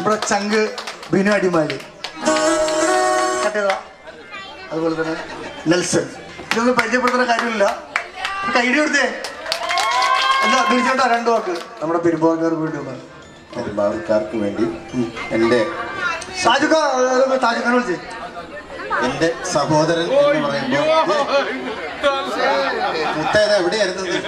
നമ്മുടെ ചങ്ക് ബിനു അടിമാലി കട്ടേതാ അതുപോലെ തന്നെ നെൽസൺ ഇതൊന്നും പരിചയപ്പെടുത്തുന്ന കാര്യമില്ല ഒരു കൈഡി കൊടുത്തേ എന്താ ബിരിച്ചോട്ടാ രണ്ടു വാക്ക് നമ്മുടെ പെരുമ്പാവൂർക്കാർക്ക് വേണ്ടി ഒന്ന് പെരുമ്പാവൂർക്കാർക്ക് വേണ്ടി എൻ്റെ താജുക്ക താജുഖാനെ വിളിച്ചേ എൻ്റെ സഹോദരൻ എന്ന് പറയുമ്പോൾ മുത്തേത എവിടെയായിരുന്നു ഇത്?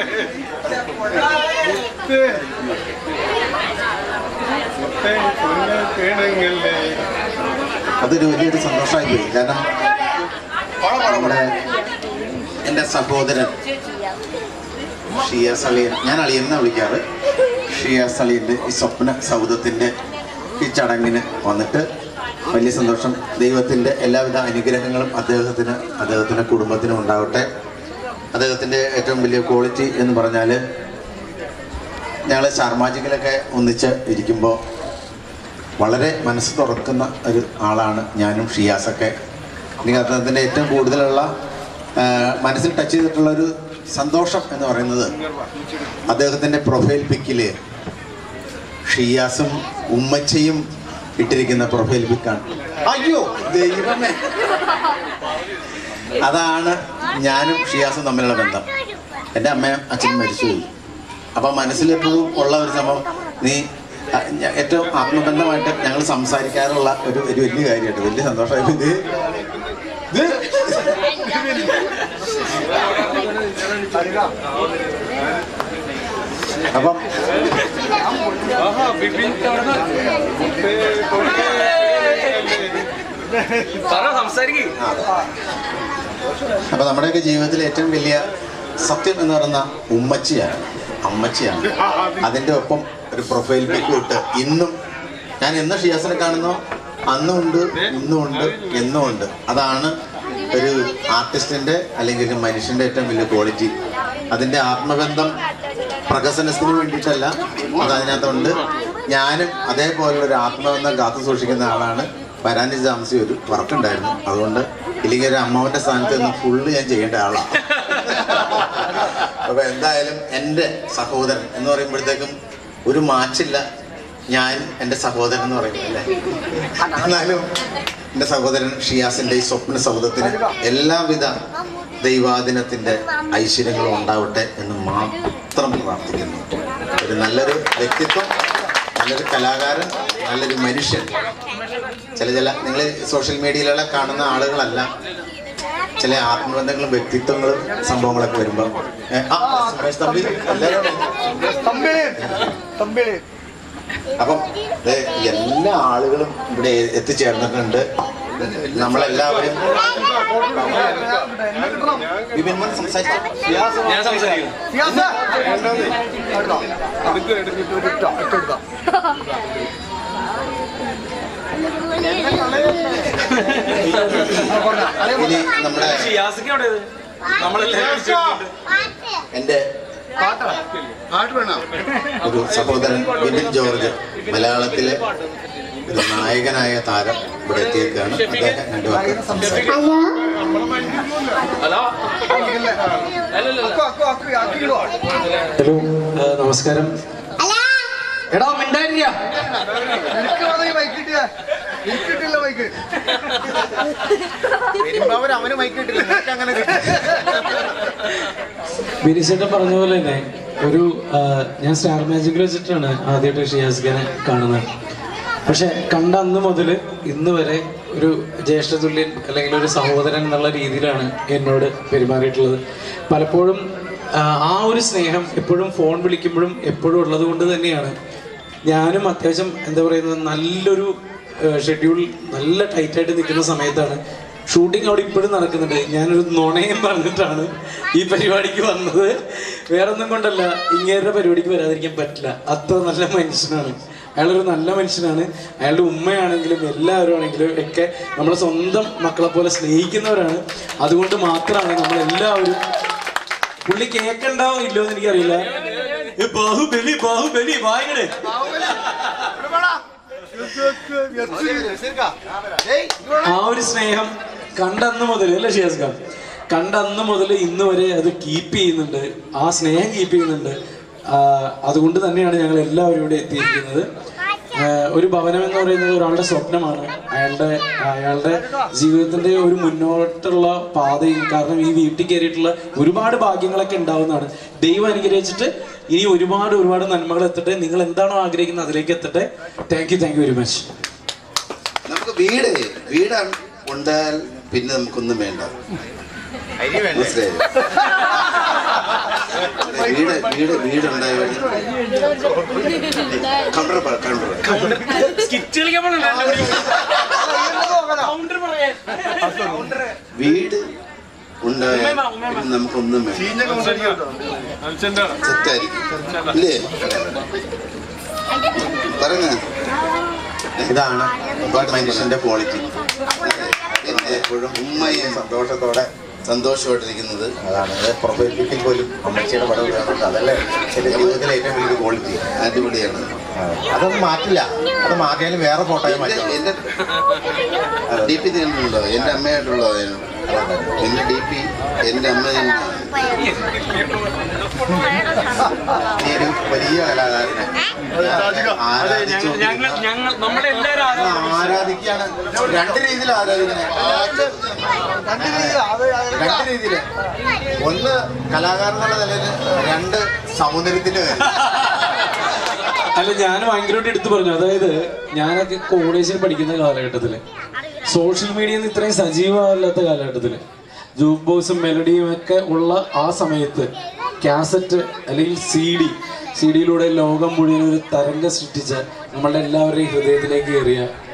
അതൊരു വലിയൊരു സന്തോഷമായി പോയി കാരണം നമ്മുടെ എൻ്റെ സഹോദരൻ ഷിയാസ് അളിയൻ ഞാൻ അളിയൻ എന്നാ വിളിക്കാറ് ഷിയാസ് അളിയൻ്റെ ഈ സ്വപ്ന സൗധത്തിൻ്റെ ഈ ചടങ്ങിന് വന്നിട്ട് വലിയ സന്തോഷം ദൈവത്തിൻ്റെ എല്ലാവിധ അനുഗ്രഹങ്ങളും അദ്ദേഹത്തിന് അദ്ദേഹത്തിൻ്റെ കുടുംബത്തിനും ഉണ്ടാവട്ടെ അദ്ദേഹത്തിൻ്റെ ഏറ്റവും വലിയ ക്വാളിറ്റി എന്ന് പറഞ്ഞാൽ ഞങ്ങൾ ഷാർമാജിക്കിലൊക്കെ ഒന്നിച്ച് ഇരിക്കുമ്പോൾ വളരെ മനസ്സ് തുറക്കുന്ന ഒരു ആളാണ് ഞാനും ഷിയാസൊക്കെ എനിക്ക് അദ്ദേഹത്തിൻ്റെ ഏറ്റവും കൂടുതലുള്ള ആ, മനസ്സിൽ ടച്ച് ചെയ്തിട്ടുള്ള ഒരു സന്തോഷം എന്ന് പറയുന്നത് അദ്ദേഹത്തിൻ്റെ പ്രൊഫൈൽ പിക്കിൽ ഷിയാസും ഉമ്മച്ചയും ഇട്ടിരിക്കുന്ന പ്രൊഫൈൽ പിക്കാണ് അയ്യോ ദൈവമേ അതാണ് ഞാനും ഷിയാസും തമ്മിലുള്ള ബന്ധം എൻ്റെ അമ്മയും അച്ഛനും മരിച്ചുപോയി അപ്പം മനസ്സിലെപ്പോഴും ഉള്ള ഒരു സംഭവം നീ അ, ഞ- ഏറ്റവും ആത്മബന്ധമായിട്ട് ഞങ്ങൾ സംസാരിക്കാറുള്ള ഒരു ഒരു വലിയ കാര്യമായിട്ട് വലിയ സന്തോഷമായി ഇത് ഇത് അപ്പം സംസാരിക്കും അപ്പൊ നമ്മുടെയൊക്കെ ജീവിതത്തിൽ ഏറ്റവും വലിയ സത്യം എന്ന് പറയുന്ന ഉമ്മച്ചിയാണ് അമ്മച്ചിയാണ് അതിൻ്റെ ഒപ്പം ഒരു പ്രൊഫൈൽ പിക്ക് ഇട്ട് ഇന്നും ഞാൻ എന്ന് ഷിയാസിനെ കാണുന്നോ അന്നും ഉണ്ട് ഇന്നും ഉണ്ട് എന്നും ഉണ്ട് അതാണ് ഒരു ആർട്ടിസ്റ്റിന്റെ അല്ലെങ്കിൽ ഒരു മനുഷ്യന്റെ ഏറ്റവും വലിയ ക്വാളിറ്റി അതിന്റെ ആത്മബന്ധം പ്രകസനത്തിന് വേണ്ടിയിട്ടല്ല അത് അതിനകത്തുണ്ട് ഞാനും അതേപോലുള്ള ഒരു ആത്മബന്ധം കാത്തു സൂക്ഷിക്കുന്ന ആളാണ് വരാനിച്ച് താമസിച്ച ഒരു വർക്ക് ഉണ്ടായിരുന്നു അതുകൊണ്ട് ഇല്ലെങ്കിൽ ഒരു അമ്മാവന്റെ സ്ഥാനത്ത് നിന്ന് ഫുള്ള് ഞാൻ ചെയ്യേണ്ട ആളാണ് അപ്പൊ എന്തായാലും എൻ്റെ സഹോദരൻ എന്ന് പറയുമ്പോഴത്തേക്കും ഒരു മാച്ചില്ല ഞാൻ എൻ്റെ സഹോദരൻ എന്ന് പറയുന്നത് അല്ലേ എന്നാലും എൻ്റെ സഹോദരൻ ഷിയാസിൻ്റെ ഈ സ്വപ്ന സൗധത്തിന് എല്ലാവിധ ദൈവാദിനത്തിൻ്റെ ഐശ്വര്യങ്ങളും ഉണ്ടാവട്ടെ എന്ന് മാത്രം പ്രാർത്ഥിക്കുന്നു ഒരു നല്ലൊരു വ്യക്തിത്വം നല്ലൊരു കലാകാരൻ നല്ലൊരു മനുഷ്യൻ ചില ചില നിങ്ങൾ സോഷ്യൽ മീഡിയയിലെല്ലാം കാണുന്ന ആളുകളല്ല ചില ആത്മബന്ധങ്ങളും വ്യക്തിത്വങ്ങളും സംഭവങ്ങളൊക്കെ വരുമ്പോൾ ഏ, ആ, സുരേഷ് തമ്പി എല്ലാവരും അപ്പം ദേ എല്ലാ ആളുകളും ഇവിടെ എത്തിച്ചേർന്നിട്ടുണ്ട് നമ്മളെല്ലാവരും വിപിൻ മോൻ സംസാരിച്ചോ? ഞാൻ സംസാരിക്കും ഇനി നമ്മുടെ ഷിയാസിക്ക് എവിടെ ഇത് നമ്മളെല്ലാവരും വിളിച്ചിട്ടുണ്ട്. എൻ്റെ ഒരു സഹോദരൻ വിപിൻ ജോർജ് മലയാളത്തിലെ ഒരു നായകനായ താരം ഇവിടെ എത്തിയേക്കാണ് അദ്ദേഹം രണ്ടു വാക്ക് സംസാരിക്കും ഹലോ ഹലോ ആ, നമസ്കാരം എടാ മിണ്ടായിരിക്ക അവന് മൈക്ക് കിട്ടില്ല നിനക്ക് അങ്ങനെ കിട്ടി ബിനിസേട്ടൻ പറഞ്ഞ പോലെ തന്നെ ഒരു ആ, ഞാൻ സ്റ്റാർ മാജിക്കിൽ വെച്ചിട്ടാണ് ആദ്യമായിട്ട് ഷിയാസ്ഖാനെ കാണുന്നത് പക്ഷെ കണ്ട അന്ന് മുതൽ ഇന്ന് വരെ ഒരു ജ്യേഷ്ഠതുല്യൻ അല്ലെങ്കിൽ ഒരു സഹോദരൻ എന്നുള്ള രീതിയിലാണ് എന്നോട് പെരുമാറിയിട്ടുള്ളത് പലപ്പോഴും ആ, ആ ഒരു സ്നേഹം എപ്പോഴും ഫോൺ വിളിക്കുമ്പോഴും എപ്പോഴും ഉള്ളത് കൊണ്ട് തന്നെയാണ് ഞാനും അത്യാവശ്യം എന്താ പറയുന്നത് നല്ലൊരു ഷെഡ്യൂൾ നല്ല ടൈറ്റായിട്ട് നിൽക്കുന്ന സമയത്താണ് ഷൂട്ടിംഗ് അവിടെ ഇപ്പോഴും നടക്കുന്നുണ്ട് ഞാനൊരു നുണയും പറഞ്ഞിട്ടാണ് ഈ പരിപാടിക്ക് വന്നത് വേറെ ഒന്നും കൊണ്ടല്ല ഇങ്ങേരുടെ പരിപാടിക്ക് വരാതിരിക്കാൻ പറ്റില്ല അത്ര നല്ല മനുഷ്യനാണ് അയാളൊരു നല്ല മനുഷ്യനാണ് അയാളുടെ ഉമ്മയാണെങ്കിലും എല്ലാവരും ആണെങ്കിലും ഒക്കെ നമ്മളെ സ്വന്തം മക്കളെ പോലെ സ്നേഹിക്കുന്നവരാണ് അതുകൊണ്ട് മാത്രമാണ് നമ്മളെല്ലാവരും പുള്ളി കേക്കണ്ടാവോ ഇല്ലോ എന്ന് എനിക്കറിയില്ല ഏ, ബാഹുബലി ബാഹുബലി വായകടെ ആ ഒരു സ്നേഹം കണ്ടന്ന് മുതൽ അല്ലേ ഷിയാസ് ഖാൻ കണ്ടന്ന് മുതൽ ഇന്ന് വരെ അത് കീപ്പ് ചെയ്യുന്നുണ്ട് ആ സ്നേഹം കീപ്പ് ചെയ്യുന്നുണ്ട് ആ, അതുകൊണ്ട് തന്നെയാണ് ഞങ്ങൾ എല്ലാവരും ഇവിടെ എത്തിയിരിക്കുന്നത് ആഹ് ഒരു ഭവനം എന്ന് പറയുന്നത് ഒരാളുടെ സ്വപ്നമാണ് അയാളുടെ അയാളുടെ ജീവിതത്തിന്റെ ഒരു മുന്നോട്ടുള്ള പാതയിൽ കാരണം ഈ വീട്ടിൽ കയറിയിട്ടുള്ള ഒരുപാട് ഭാഗ്യങ്ങളൊക്കെ ഉണ്ടാവുന്നതാണ് ദൈവം അനുഗ്രഹിച്ചിട്ട് ഇനി ഒരുപാട് ഒരുപാട് നന്മകൾ എത്തട്ടെ നിങ്ങൾ എന്താണോ ആഗ്രഹിക്കുന്നത് അതിലേക്ക് എത്തട്ടെ thank you thank you very much നമുക്ക് വീട് വീട് ഉണ്ടായാൽ പിന്നെ നമുക്കൊന്നും വേണ്ട മനസ്സിലായോ വീട് വീട് വീടുണ്ടായ കൗണ്ടർ പറ കൗണ്ടർ സ്കിറ്റ് കളിക്കാൻ പോണല്ലോ കൗണ്ടർ പറയാൻ വീട് ഉണ്ടായാൽ പിന്നെ നമുക്കൊന്നും വേണ്ട ചീഞ്ഞ കൗണ്ടർ കേട്ടോ സെറ്റായിരിക്കും ഇല്ലേ പറഞ്ഞ ഇതാണ് ഒരുപാട് മനുഷ്യന്റെ ക്വാളിറ്റി എപ്പോഴും ഉമ്മയും സന്തോഷത്തോടെ സന്തോഷമായിട്ടിരിക്കുന്നത് അതാണ് അത് പ്രൊഫൈൽ പോലും അമ്മച്ചിയുടെ പടം കാണുന്നുണ്ട് അതല്ലേ എൻ്റെ ജീവിതത്തിലെ ഏറ്റവും വലിയ ക്വാളിറ്റി അടിപൊളിയാണ് അതൊന്നും മാറ്റില്ല അത് മാറ്റിയാലും വേറെ ഫോട്ടോയും എന്റെ മാറ്റും എന്റെ ഡി പി തന്നെയുണ്ടോ എന്റെ അമ്മയായിട്ടുള്ളോ എന്റെ ഡി പി എന്റെ അമ്മ തന്നെയാണ് നീ ഒരു വലിയ കലാകാരനെ ആരാധിച്ചു ഞങ്ങൾ ഞങ്ങൾ നമ്മുടെ എല്ലാവരും ആരാധന ആരാധിക്കുകയാണ് രണ്ട് രീതിയിൽ ആരാധിക്കുന്നത് രണ്ട് രീതിയിൽ അത് അത് രണ്ട് രീതിയില് ഒന്ന് കലാകാരൻ എന്നുള്ള നിലയിൽ രണ്ട് സൗന്ദര്യത്തിന്റെ പേര് അല്ല ഞാൻ ഭയങ്കരമായിട്ട് എടുത്തു പറഞ്ഞു അതായത് ഞാനൊക്കെ കോളേജിൽ പഠിക്കുന്ന കാലഘട്ടത്തില് സോഷ്യൽ മീഡിയയിൽ നിന്ന് ഇത്രയും സജീവമല്ലാത്ത കാലഘട്ടത്തില് ജൂക്ക് ബോക്സും മെലഡിയും ഒക്കെ ഉള്ള ആ സമയത്ത് കാസറ്റ് അല്ലെങ്കിൽ സി ഡി സി ഡിയിലൂടെ ലോകം മുഴുവൻ ഒരു തരംഗം സൃഷ്ടിച്ച നമ്മളുടെ എല്ലാവരുടെയും ഹൃദയത്തിലേക്ക് കയറിയ